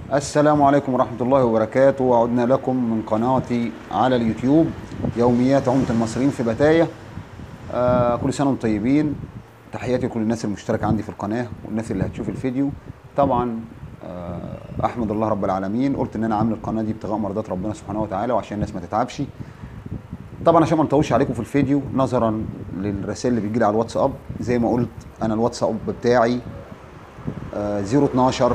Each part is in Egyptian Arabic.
السلام عليكم ورحمة الله وبركاته وعدنا لكم من قناتي على اليوتيوب يوميات عمدة المصريين في بتاية آه كل سنة وانتم طيبين تحياتي لكل الناس المشتركة عندي في القناة والناس اللي هتشوف الفيديو طبعا آه أحمد الله رب العالمين قلت إن أنا عامل القناة دي ابتغاء مرضات ربنا سبحانه وتعالى وعشان الناس ما تتعبش طبعا عشان ما نطولش عليكم في الفيديو نظرا للرسائل اللي بتجيلي على الواتساب زي ما قلت انا الواتساب بتاعي آه 012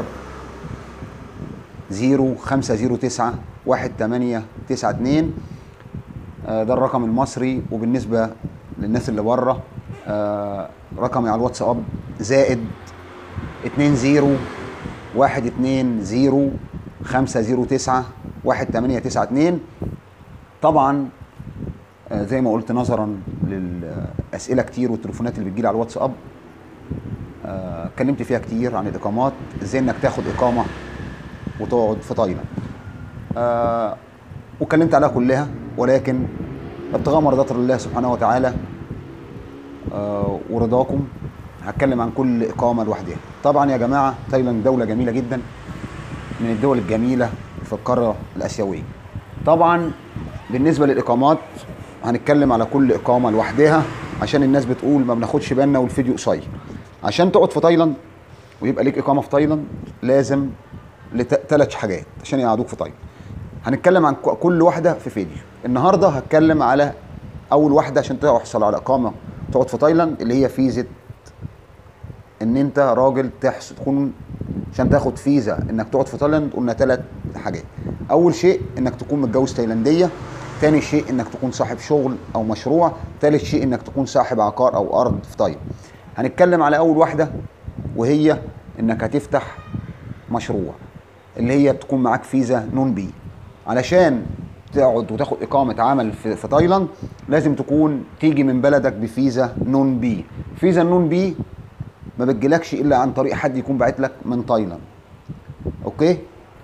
0509 1892 آه ده الرقم المصري وبالنسبه للناس اللي بره آه رقمي على الواتساب زائد 20 120 509 1892 طبعا آه زي ما قلت نظرا للاسئله كتير والتليفونات اللي بتجيلي على الواتساب آه، اتكلمت فيها كتير عن الاقامات ازاي انك تاخد اقامه وتقعد في تايلاند آه واتكلمت عليها كلها ولكن ابتغاء مرضات الله سبحانه وتعالى آه ورضاكم هتكلم عن كل اقامه لوحدها طبعا يا جماعه تايلاند دوله جميله جدا من الدول الجميله في القاره الاسيويه طبعا بالنسبه للاقامات هنتكلم على كل اقامه لوحدها عشان الناس بتقول ما بناخدش بالنا والفيديو قصير عشان تقعد في تايلاند ويبقى ليك اقامه في تايلاند لازم ثلاث حاجات عشان يقعدوك في تايلاند هنتكلم عن كل واحده في فيديو النهارده هتكلم على اول واحده عشان تحصل على اقامه تقعد في تايلاند اللي هي فيزا ان انت راجل تحس تكون عشان تاخد فيزا انك تقعد في تايلاند قلنا ثلاث حاجات اول شيء انك تكون متجوز تايلانديه تاني شيء انك تكون صاحب شغل او مشروع ثالث شيء انك تكون صاحب عقار او ارض في تايلاند هنتكلم على اول واحده وهي انك هتفتح مشروع اللي هي تكون معاك فيزا نون بي علشان تقعد وتاخد اقامه عمل في, في تايلاند لازم تكون تيجي من بلدك بفيزا نون بي فيزا النون بي ما بتجيلكش الا عن طريق حد يكون باعت لك من تايلاند اوكي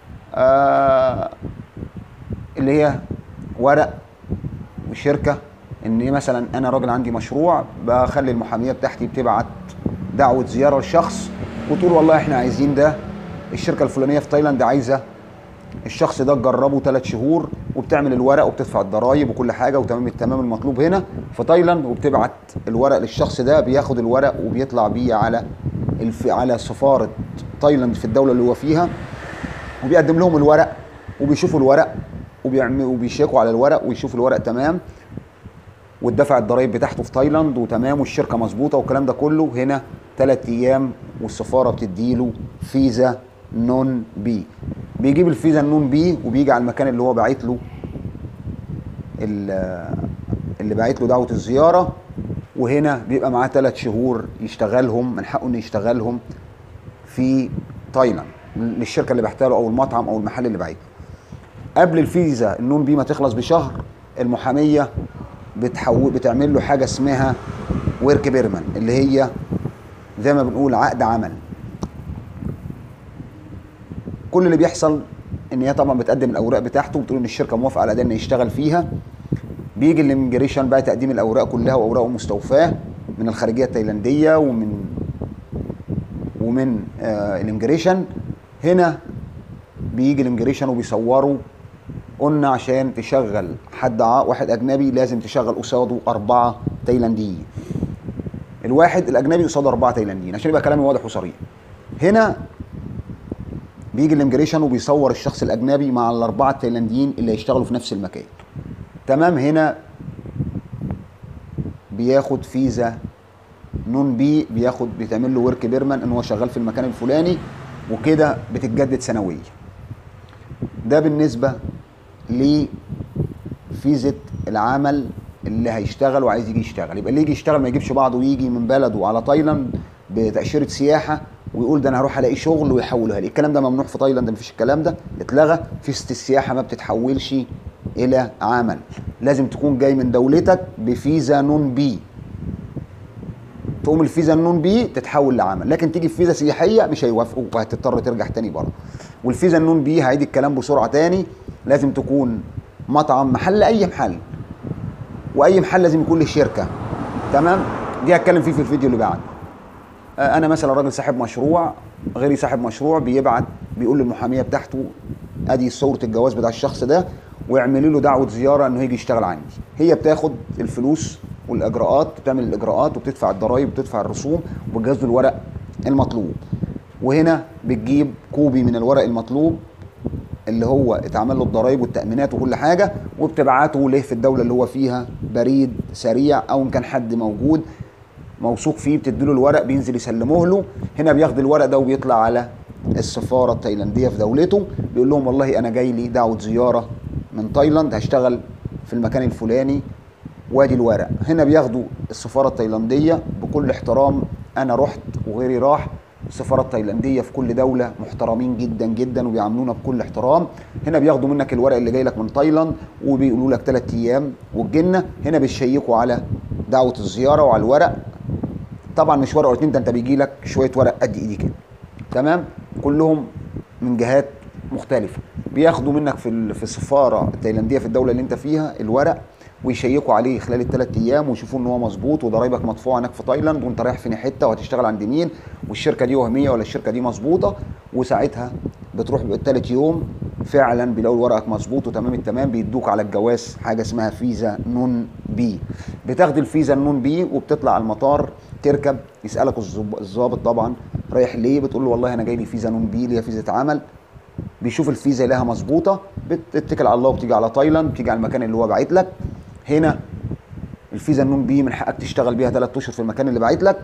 آه اللي هي ورق وشركه ان مثلا انا راجل عندي مشروع بخلي المحاميه بتاعتي بتبعت دعوه زياره لشخص وتقول والله احنا عايزين ده الشركه الفلانيه في تايلاند عايزه الشخص ده تجربه ثلاث شهور وبتعمل الورق وبتدفع الضرايب وكل حاجه وتمام التمام المطلوب هنا في تايلاند وبتبعت الورق للشخص ده بياخد الورق وبيطلع بيه على الف... على سفاره تايلاند في الدوله اللي هو فيها وبيقدم لهم الورق وبيشوفوا الورق وبيعملوا وبيشيكوا على الورق ويشوفوا الورق تمام واتدفع الضرايب بتاعته في تايلاند وتمام والشركه مظبوطه والكلام ده كله هنا ثلاث ايام والسفاره بتديله فيزا نون بي بيجيب الفيزا النون بي وبيجي على المكان اللي هو باعت له اللي باعت له دعوه الزياره وهنا بيبقى معاه ثلاث شهور يشتغلهم من حقه انه يشتغلهم في تايلاند للشركه اللي بعتها له او المطعم او المحل اللي باعت قبل الفيزا النون بي ما تخلص بشهر المحاميه بتحول بتعمل له حاجه اسمها ورك بيرمان اللي هي زي ما بنقول عقد عمل كل اللي بيحصل ان هي طبعا بتقدم الاوراق بتاعته وبتقول ان الشركه موافقه على ده انه يشتغل فيها بيجي الاميجريشن بقى تقديم الاوراق كلها واوراقه مستوفاه من الخارجيه التايلانديه ومن ومن آه الاميجريشن هنا بيجي الاميجريشن وبيصوروا قلنا عشان تشغل حد واحد اجنبي لازم تشغل قصاده اربعه تايلانديين الواحد الاجنبي قصاده اربعه تايلانديين عشان يبقى كلامي واضح وصريح هنا بيجي الاميجريشن وبيصور الشخص الاجنبي مع الاربعه التايلانديين اللي هيشتغلوا في نفس المكان تمام هنا بياخد فيزا نون بي بياخد بيتعمل له ورك بيرمان ان هو شغال في المكان الفلاني وكده بتتجدد سنويا ده بالنسبه لفيزة العمل اللي هيشتغل وعايز يجي يشتغل يبقى اللي يجي يشتغل ما يجيبش بعضه ويجي من بلده على تايلاند بتأشيرة سياحة ويقول ده انا هروح الاقي شغل ويحولها لي الكلام ده ممنوع في تايلاند مفيش الكلام ده اتلغى فيزة السياحة ما بتتحولش الى عمل لازم تكون جاي من دولتك بفيزا نون بي تقوم الفيزا النون بي تتحول لعمل لكن تيجي فيزا سياحيه مش هيوافقوا وهتضطر ترجع تاني بره والفيزا النون بي هعيد الكلام بسرعه تاني لازم تكون مطعم محل اي محل واي محل لازم يكون له شركه تمام دي هتكلم فيه في الفيديو اللي بعد آه، انا مثلا راجل صاحب مشروع غيري صاحب مشروع بيبعت بيقول للمحاميه بتاعته ادي صوره الجواز بتاع الشخص ده واعملي له دعوه زياره انه يجي يشتغل عندي هي بتاخد الفلوس والاجراءات بتعمل الاجراءات وبتدفع الضرايب وبتدفع الرسوم وبتجهز له الورق المطلوب وهنا بتجيب كوبي من الورق المطلوب اللي هو اتعمل له الضرايب والتامينات وكل حاجه وبتبعته له في الدوله اللي هو فيها بريد سريع او ان كان حد موجود موثوق فيه بتديله الورق بينزل يسلموه له هنا بياخد الورق ده وبيطلع على السفاره التايلانديه في دولته بيقول لهم والله انا جاي لي دعوه زياره من تايلاند هشتغل في المكان الفلاني وادي الورق هنا بياخدوا السفاره التايلانديه بكل احترام انا رحت وغيري راح السفاره التايلانديه في كل دوله محترمين جدا جدا وبيعاملونا بكل احترام هنا بياخدوا منك الورق اللي جاي لك من تايلاند وبيقولوا لك ثلاث ايام والجنه هنا بيشيكوا على دعوه الزياره وعلى الورق طبعا مش ورقه ولا اتنين ده انت بيجي لك شويه ورق قد ايدي كده تمام كلهم من جهات مختلفه بياخدوا منك في ال- في السفاره التايلانديه في الدوله اللي انت فيها الورق ويشيكوا عليه خلال الثلاث ايام ويشوفوا ان هو مظبوط وضرايبك مدفوعه هناك في تايلاند وانت رايح فين حته وهتشتغل عند مين والشركه دي وهميه ولا الشركه دي مظبوطه وساعتها بتروح بالثالث يوم فعلا بيلاقوا ورقك مظبوط وتمام التمام بيدوك على الجواز حاجه اسمها فيزا نون بي بتاخد الفيزا النون بي وبتطلع على المطار تركب يسالك الظب- الظابط طبعا رايح ليه بتقول له والله انا جاي لي فيزا نون بي اللي هي فيزا عمل بيشوف الفيزا لها مظبوطه بتتكل على الله وبتيجي على تايلاند بتيجي على المكان اللي هو باعت لك هنا الفيزا النون بي من حقك تشتغل بيها ثلاث اشهر في المكان اللي باعت لك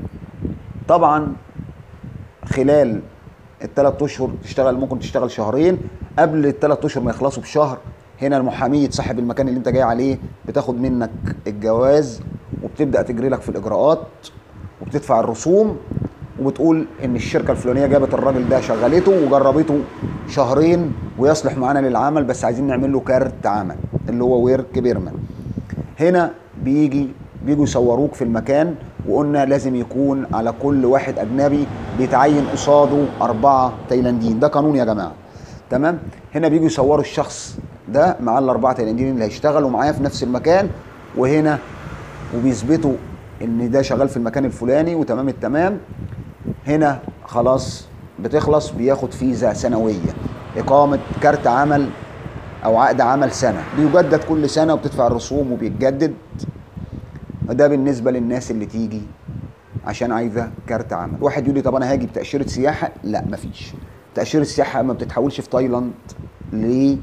طبعا خلال الثلاث اشهر تشتغل ممكن تشتغل شهرين قبل الثلاث اشهر ما يخلصوا بشهر هنا المحامي صاحب المكان اللي انت جاي عليه بتاخد منك الجواز وبتبدا تجري لك في الاجراءات وبتدفع الرسوم وبتقول ان الشركه الفلانيه جابت الراجل ده شغلته وجربته شهرين ويصلح معانا للعمل بس عايزين نعمل له كارت عمل اللي هو ويرك بيرمان هنا بيجي بيجوا يصوروك في المكان وقلنا لازم يكون على كل واحد اجنبي بيتعين قصاده اربعه تايلانديين ده قانون يا جماعه تمام هنا بيجوا يصوروا الشخص ده مع الاربعه تايلانديين اللي هيشتغلوا معاه في نفس المكان وهنا وبيثبتوا ان ده شغال في المكان الفلاني وتمام التمام هنا خلاص بتخلص بياخد فيزا سنويه اقامه كارت عمل او عقد عمل سنه بيجدد كل سنه وبتدفع الرسوم وبيتجدد وده بالنسبه للناس اللي تيجي عشان عايزه كارت عمل واحد يقول لي طب انا هاجي بتاشيره سياحه لا مفيش تاشيره السياحه ما بتتحولش في تايلاند ل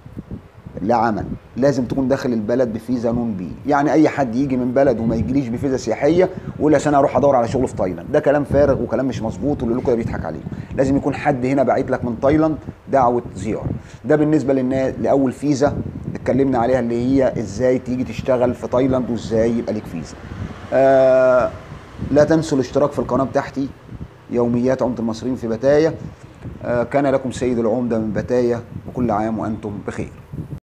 لعمل لازم تكون داخل البلد بفيزا نون بي يعني اي حد يجي من بلد وما يجيليش بفيزا سياحيه ويقول عشان اروح ادور على شغل في تايلاند ده كلام فارغ وكلام مش مظبوط واللي له كده بيضحك عليكم لازم يكون حد هنا باعت لك من تايلاند دعوه زياره ده بالنسبه للناس لاول فيزا اتكلمنا عليها اللي هي ازاي تيجي تشتغل في تايلاند وازاي يبقى ليك فيزا آه لا تنسوا الاشتراك في القناه بتاعتي يوميات عمده المصريين في بتايا آه كان لكم سيد العمده من بتايا وكل عام وانتم بخير